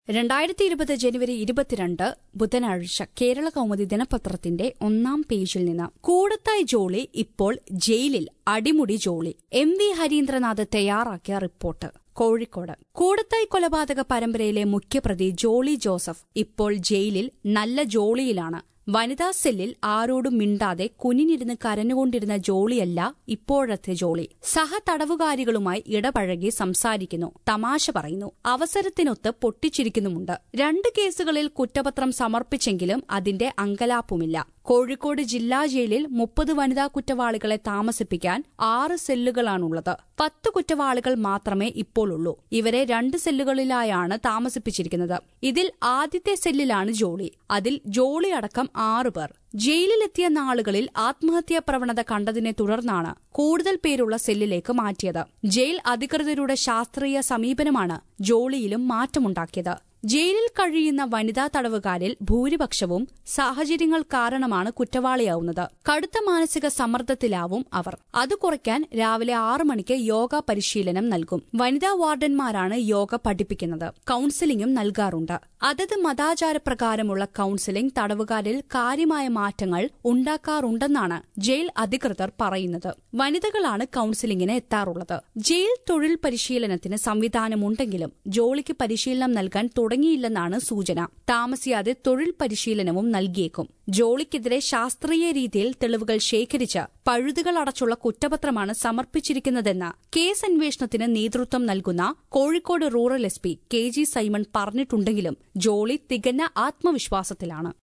രണ്ടായിരത്തി ഇരുപത് ജനുവരി ഇരുപത്തിരണ്ട് ബുധനാഴ്ച കേരള കൗമുദി ദിനപത്രത്തിന്റെ ഒന്നാം പേജിൽ നിന്ന് കൂടത്തായി ജോളി ഇപ്പോൾ ജയിലിൽ അടിമുടി ജോളി എം വി ഹരീന്ദ്രനാഥ് തയ്യാറാക്കിയ റിപ്പോർട്ട് കോഴിക്കോട് കൂടത്തായി കൊലപാതക പരമ്പരയിലെ മുഖ്യപ്രതി ജോളി ജോസഫ് ഇപ്പോൾ ജയിലിൽ നല്ല ജോളിയിലാണ് വനിതാ സെല്ലിൽ ആരോടും മിണ്ടാതെ കുനിഞ്ഞിരുന്ന് കരഞ്ഞുകൊണ്ടിരുന്ന ജോളിയല്ല ഇപ്പോഴത്തെ ജോളി സഹ തടവുകാരികളുമായി ഇടപഴകി സംസാരിക്കുന്നു തമാശ പറയുന്നു അവസരത്തിനൊത്ത് പൊട്ടിച്ചിരിക്കുന്നുമുണ്ട് രണ്ട് കേസുകളിൽ കുറ്റപത്രം സമർപ്പിച്ചെങ്കിലും അതിന്റെ അങ്കലാപ്പുമില്ല കോഴിക്കോട് ജില്ലാ ജയിലിൽ മുപ്പത് വനിതാ കുറ്റവാളികളെ താമസിപ്പിക്കാൻ ആറ് സെല്ലുകളാണുള്ളത് പത്ത് കുറ്റവാളികൾ മാത്രമേ ഇപ്പോൾ ഉള്ളൂ ഇവരെ രണ്ട് സെല്ലുകളിലായാണ് താമസിപ്പിച്ചിരിക്കുന്നത് ഇതിൽ ആദ്യത്തെ സെല്ലിലാണ് ജോളി അതിൽ ജോളി അടക്കം ആറ് പേർ ജയിലിലെത്തിയ നാളുകളിൽ ആത്മഹത്യാ പ്രവണത കണ്ടതിനെ തുടർന്നാണ് കൂടുതൽ പേരുള്ള സെല്ലിലേക്ക് മാറ്റിയത് ജയിൽ അധികൃതരുടെ ശാസ്ത്രീയ സമീപനമാണ് ജോളിയിലും മാറ്റമുണ്ടാക്കിയത് ജയിലിൽ കഴിയുന്ന വനിതാ തടവുകാരിൽ ഭൂരിപക്ഷവും സാഹചര്യങ്ങൾ കാരണമാണ് കുറ്റവാളിയാവുന്നത് കടുത്ത മാനസിക സമ്മർദ്ദത്തിലാവും അവർ അത് കുറയ്ക്കാൻ രാവിലെ ആറു മണിക്ക് യോഗ പരിശീലനം നൽകും വനിതാ വാർഡന്മാരാണ് യോഗ പഠിപ്പിക്കുന്നത് കൌൺസിലിംഗും നൽകാറുണ്ട് അതത് മതാചാരപ്രകാരമുള്ള കൌൺസിലിംഗ് തടവുകാരിൽ കാര്യമായ മാറ്റങ്ങൾ ഉണ്ടാക്കാറുണ്ടെന്നാണ് ജയിൽ അധികൃതർ പറയുന്നത് വനിതകളാണ് കൌൺസിലിംഗിന് എത്താറുള്ളത് ജയിൽ തൊഴിൽ പരിശീലനത്തിന് സംവിധാനമുണ്ടെങ്കിലും ജോലിക്ക് പരിശീലനം നൽകാൻ തുടങ്ങിയില്ലെന്നാണ് സൂചന താമസിയാതെ തൊഴിൽ പരിശീലനവും നൽകിയേക്കും ജോളിക്കെതിരെ ശാസ്ത്രീയ രീതിയിൽ തെളിവുകൾ ശേഖരിച്ച് പഴുതുകൾ അടച്ചുള്ള കുറ്റപത്രമാണ് സമർപ്പിച്ചിരിക്കുന്നതെന്ന് കേസ് അന്വേഷണത്തിന് നേതൃത്വം നൽകുന്ന Kozhikode rural S P K G Simon പറഞ്ഞിട്ടുണ്ടെങ്കിലും ജോളി തികഞ്ഞ ആത്മവിശ്വാസത്തിലാണ്